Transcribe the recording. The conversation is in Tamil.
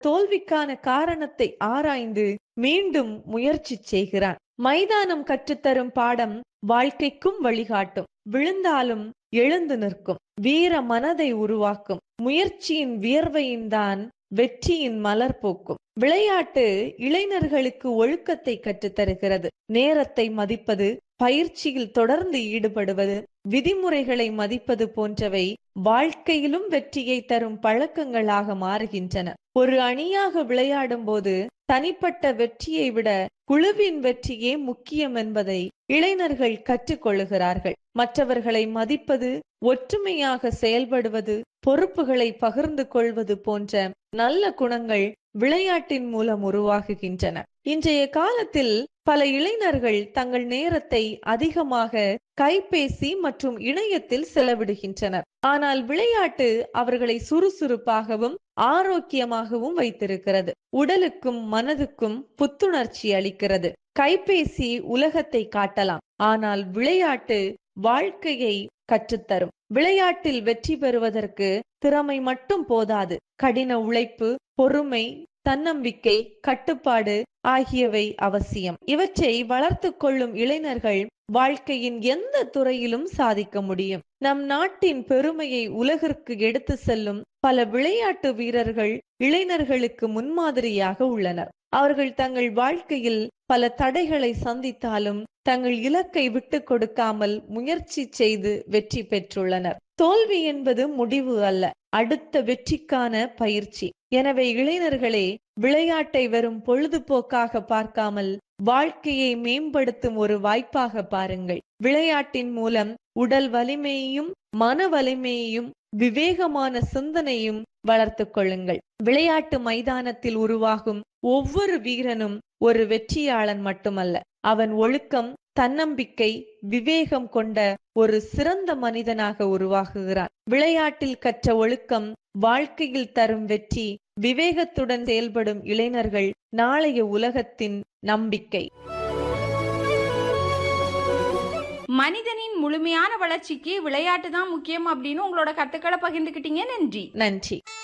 தோல்விக்கான காரணத்தை ஆராய்ந்து மீண்டும் முயற்சி செய்கிறான் மைதானம் கற்றுத்தரும் பாடம் வாழ்க்கைக்கும் வழிகாட்டும் விழுந்தாலும் எழுந்து நிற்கும் வீர மனதை உருவாக்கும் முயற்சியின் வியர்வையின் தான் வெற்றியின் மலர் போக்கும் விளையாட்டு இளைஞர்களுக்கு ஒழுக்கத்தை கற்றுத்தருகிறது நேரத்தை மதிப்பது பயிற்சியில் தொடர்ந்து ஈடுபடுவது விதிமுறைகளை மதிப்பது போன்றவை வாழ்க்கையிலும் வெற்றியை தரும் பழக்கங்களாக மாறுகின்றன ஒரு அணியாக விளையாடும் போது தனிப்பட்ட வெற்றியை விட குழுவின் வெற்றியே முக்கியம் என்பதை இளைஞர்கள் கற்றுக்கொள்ளுகிறார்கள் மற்றவர்களை மதிப்பது ஒற்றுமையாக செயல்படுவது பொறுப்புகளை பகிர்ந்து கொள்வது போன்ற நல்ல குணங்கள் விளையாட்டின் மூலம் உருவாகுகின்றன இன்றைய காலத்தில் பல இளைஞர்கள் தங்கள் நேரத்தை அதிகமாக கைபேசி மற்றும் இணையத்தில் செலவிடுகின்றனர் ஆனால் விளையாட்டு அவர்களை சுறுசுறுப்பாகவும் ஆரோக்கியமாகவும் வைத்திருக்கிறது உடலுக்கும் மனதுக்கும் புத்துணர்ச்சி அளிக்கிறது கைபேசி உலகத்தை காட்டலாம் ஆனால் விளையாட்டு வாழ்க்கையை கற்றுத்தரும் விளையாட்டில் வெற்றி பெறுவதற்கு திறமை மட்டும் போதாது கடின உழைப்பு பொறுமை தன்னம்பிக்கை கட்டுப்பாடு ஆகியவை அவசியம் இவற்றை வளர்த்து கொள்ளும் இளைஞர்கள் வாழ்க்கையின் எந்த துறையிலும் சாதிக்க முடியும் நம் நாட்டின் பெருமையை உலகிற்கு எடுத்து செல்லும் பல விளையாட்டு வீரர்கள் இளைஞர்களுக்கு முன்மாதிரியாக உள்ளனர் அவர்கள் தங்கள் வாழ்க்கையில் பல தடைகளை சந்தித்தாலும் தங்கள் இலக்கை விட்டு கொடுக்காமல் முயற்சி செய்து வெற்றி பெற்றுள்ளனர் தோல்வி என்பது முடிவு அல்ல அடுத்த வெற்றிக்கான பயிற்சி எனவே இளைஞர்களே விளையாட்டை வெறும் பொழுதுபோக்காக பார்க்காமல் வாழ்க்கையை மேம்படுத்தும் ஒரு வாய்ப்பாக பாருங்கள் விளையாட்டின் மூலம் உடல் வலிமையையும் மன வலிமையையும் விவேகமான சிந்தனையும் வளர்த்து கொள்ளுங்கள் விளையாட்டு மைதானத்தில் உருவாகும் ஒவ்வொரு வீரனும் ஒரு வெற்றியாளன் மட்டுமல்ல அவன் ஒழுக்கம் தன்னம்பிக்கை விவேகம் கொண்ட ஒரு சிறந்த மனிதனாக உருவாகுகிறான் விளையாட்டில் கற்ற ஒழுக்கம் வாழ்க்கையில் தரும் வெற்றி விவேகத்துடன் செயல்படும் இளைஞர்கள் நாளைய உலகத்தின் நம்பிக்கை மனிதனின் முழுமையான வளர்ச்சிக்கு விளையாட்டு தான் முக்கியம் அப்படின்னு உங்களோட கருத்துக்களை பகிர்ந்துக்கிட்டீங்க நன்றி நன்றி